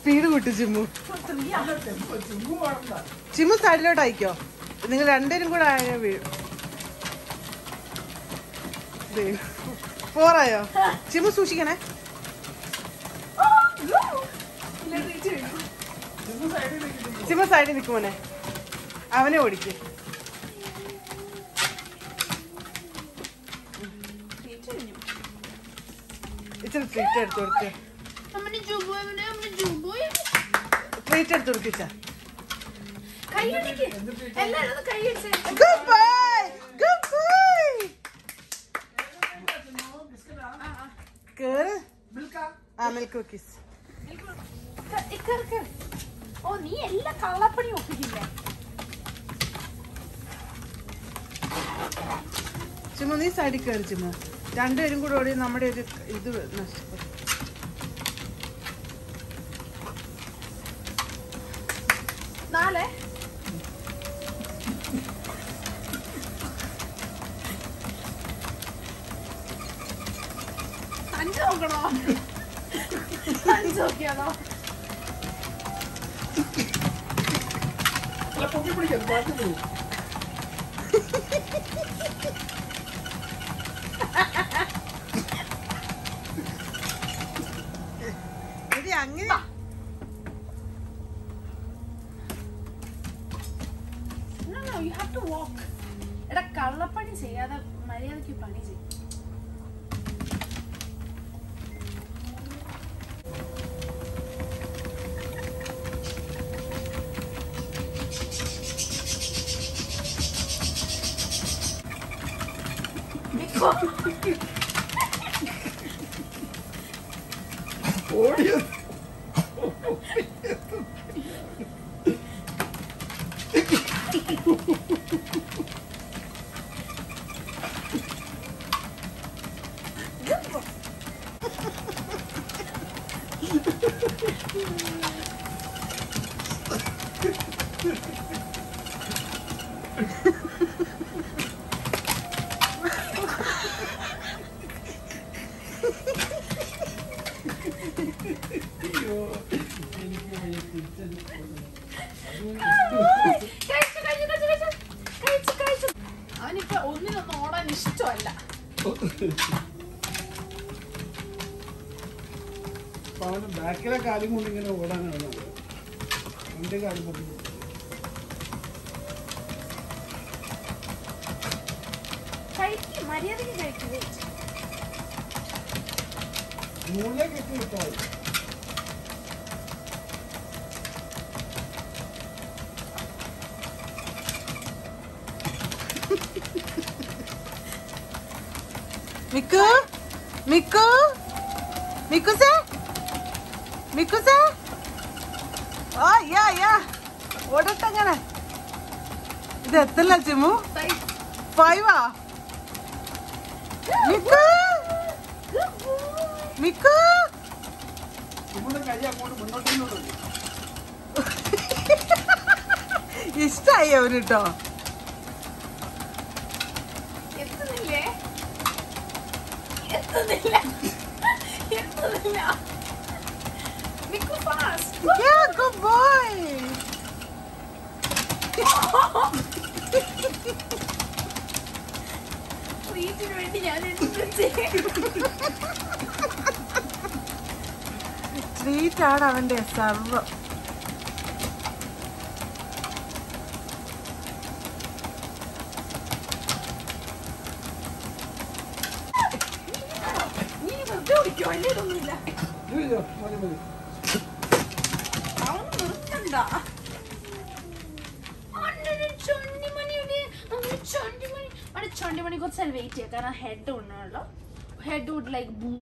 Speed കൂട്ടി ചിമ്മു ചിമ്മു സൈഡിലോട്ട് അയക്കോ നിങ്ങൾ രണ്ടുപേരും കൂടെ ആയ വീഴും ദേ, പോറായോ ചിമ്മു സൂക്ഷിക്കണേ ചിമ്മു സൈഡിൽ നിൽക്കുമോനെ അവനെ ഓടിക്ക് ഇച്ചിരി ട്രീറ്റ് എടുത്തു കൊടുക്ക് അമ്മനെ ജുബോയ് അമ്മനെ ജുബോയ് ട്രീറ്റ് എടുത്തു കൊടുക്കിച്ച കൈയടിക്ക് എല്ലാരും ഒന്ന് കൈയടിച്ചേ ഗുഡ് ബൈ ഗുഡ് ബൈ കേറ് ആ മിൽക്ക് കുക്കീസ് ക- ഇക്കർ, ഇക്കർ. ഓ നീ എല്ലാ കള്ളപ്പണി ഒപ്പിക്കില്ലേ ചുമ്മാ നീ സൈഡിൽ കയറി ചുമ്മാ രണ്ടുപേരും കൂടെ ഓടി നമ്മുടെ ഒരു ഇത് നഷ്ടപ്പെടും നാല് അഞ്ച് നോക്കണോ അഞ്ച് നോക്കിയാണോ എടി അങ്ങനെ No, no, you have to walk. എടാ കള്ളപ്പണി ചെയ്യാതെ മര്യാദക്ക് പണി ചെയ്യും ഓടിയത് അയ്യോ എനിക്ക് വയ്യ തിരിച്ചത് കഴിച്ചു, കഴിച്ചു, കഴിച്ചു, കഴിച്ചു. കഴിച്ചു, കഴിച്ചു. അവനിപ്പോ ഒന്നിനൊന്നും ഓടാൻ ഇഷ്ടമല്ല അപ്പൊ അവന് ബാക്കിലെ കാര്യം കൊണ്ട് ഇങ്ങനെ ഓടാനാണ് എന്റെ കാര്യം പറഞ്ഞു കഴിക്കും മര്യാദക്ക് കഴിക്കും wait. മുകളിലേക്ക് എത്തി വിട്ടാൽ മിക്കു മിക്കു മിക്കുസേ മിക്കുസേ ആ യാ യാ ഓടട്ടങ്ങനെ ഇത് എത്തല്ല ചിമു Five. ഫൈവാ മിക്കു Good boy. മിക്കു നമ്മുടെ കൈ അങ്ങോട്ട് മുന്നോട്ട് മുന്നോട്ട് പോയി. ഇഷ്ടായി അവന് കേട്ടോ എത്തുന്നില്ലേ എത്തുന്നില്ല എത്തുന്നില്ല Mikku fast. Yeah, good boy. ട്രീറ്റിന് വേണ്ടി ഞാൻ എന്ത് ചെയ്യും ട്രീറ്റ് ആണ് അവന്റെ സർവം നീ വെറുതെ ഓടിക്കോ അല്ലേ ഇതൊന്നുമില്ല ഇല്ല, മതി മതി അവന് നിർത്തണ്ട അണ്ണന് ചൊണ്ടിമണിയുടെ അണ്ണന് ചൊണ്ടിമണി അവിടെ ചൊണ്ടിമണി കുറച്ച് വെയിറ്റ് ചെയ്യാം കാരണം ഹെഡ് ഉണ്ടല്ലോ ഹെഡ് വുഡ് ലൈക്ക്